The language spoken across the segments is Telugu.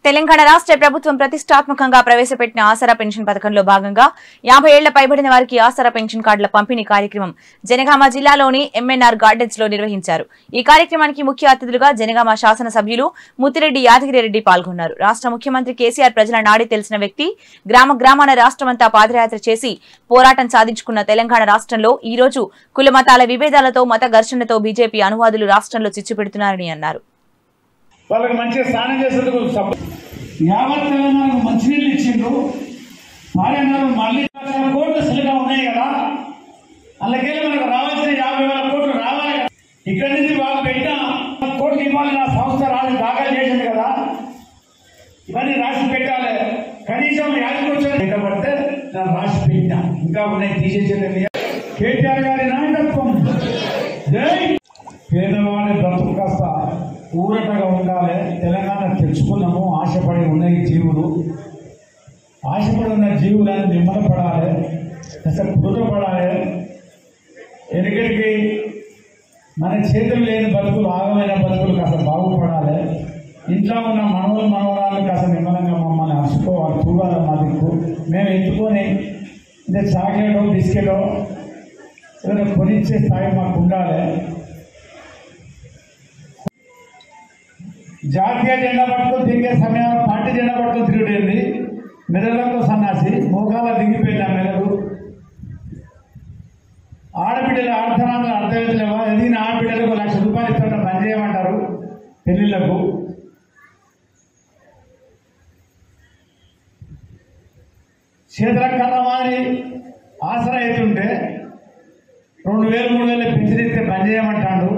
తెలంగాణ రాష్ట్ర ప్రభుత్వం ప్రతిష్టాత్మకంగా ప్రవేశపెట్టిన ఆసరా పెన్షన్ పథకంలో భాగంగా యాభై ఏళ్ల పైబడిన వారికి ఆసరా పెన్షన్ కార్డుల పంపిణీ కార్యక్రమం జనగామ జిల్లాలోని ఎంఎన్ఆర్ గార్డెన్స్ లో నిర్వహించారు ఈ కార్యక్రమానికి ముఖ్య అతిథులుగా జనగామ శాసన సభ్యులు ముత్తిరెడ్డి యాదగిరిరెడ్డి పాల్గొన్నారు రాష్ట్ర ముఖ్యమంత్రి కేసీఆర్ ప్రజల నాడి తెలిసిన వ్యక్తి గ్రామ గ్రామాన రాష్ట్రమంతా పాదయాత్ర చేసి పోరాటం సాధించుకున్న తెలంగాణ రాష్ట్రంలో ఈ రోజు కుల మతాల విభేదాలతో మత ఘర్షణతో బీజేపీ అనువాదులు రాష్ట్రంలో చిచ్చుపెడుతున్నారని అన్నారు వాళ్ళకి మంచిగా స్నానం చేసేందుకు సబ్బు యావత్ తెలంగాణకు మంచినీళ్ళు ఇచ్చిండ్రు పాలనలో మళ్ళీ లక్షల కోట్లు సిలుగా ఉన్నాయి కదా అందుకెళ్ళి మనకు రావాల్సిన యాభై వేల కోట్లు రావాలి కదా ఇక్కడి నుంచి వాళ్ళు పెట్టిన కోట్లు ఇవ్వాలి నా సంస్థ రాజు దాఖలు చేసింది కదా ఇవన్నీ రాసి పెట్టాలి కనీసం యాదకొచ్చిన పెట్టబడితే నేను రాసి పెట్టినా ఇంకా ఉన్నాయి తీసేసేది కేటీఆర్ గారి నాయకత్వం జై పేదవాడి బ్రతుకు కాస్త ఊరటగా ఉండాలి తెలంగాణ తెచ్చుకున్నాము ఆశపడి ఉన్నాయి జీవులు ఆశపడి ఉన్న జీవులను నిమ్మలపడాలి కాస్త కుదుటపడాలి ఎందుకంటే మన చేతులు లేని బతుకులు ఆగమైన బతుకులు కాస్త బాగుపడాలి ఇంట్లో ఉన్న మనవలు మనవరాలు కాస్త నిమ్మలంగా మమ్మల్ని అరుచుకోవాలి చూడాలి మా దిక్కు మేము ఎత్తుకొని అంటే చాక్లెటో బిస్కెటో ఏదైనా కొనిచ్చే స్థాయి మాకు ఉండాలి జాతీయ జెండా పట్టుకొని తిరిగే సమయంలో పార్టీ జెండా పట్టుకొని తిరుగుతుంది మెదడులతో సన్నాసి మోకాల దిగిపోయింది ఆ మెదడు ఆడబిడ్డలు ఆడతనాలు అర్థమవుతలేవా ఎదిగిన ఆడబిడ్డలకు లక్ష రూపాయలు ఇస్తున్న పని చేయమంటారు పెళ్లిళ్లకు చేతుల కన్నమాని ఆసరా అవుతుంటే రెండు వేలు మూడు వేలు పెంచితే పని చేయమంటాడు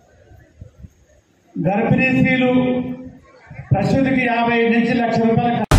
గర్భిణీ స్త్రీలు ప్రసూతికి యాభై నుంచి లక్ష రూపాయల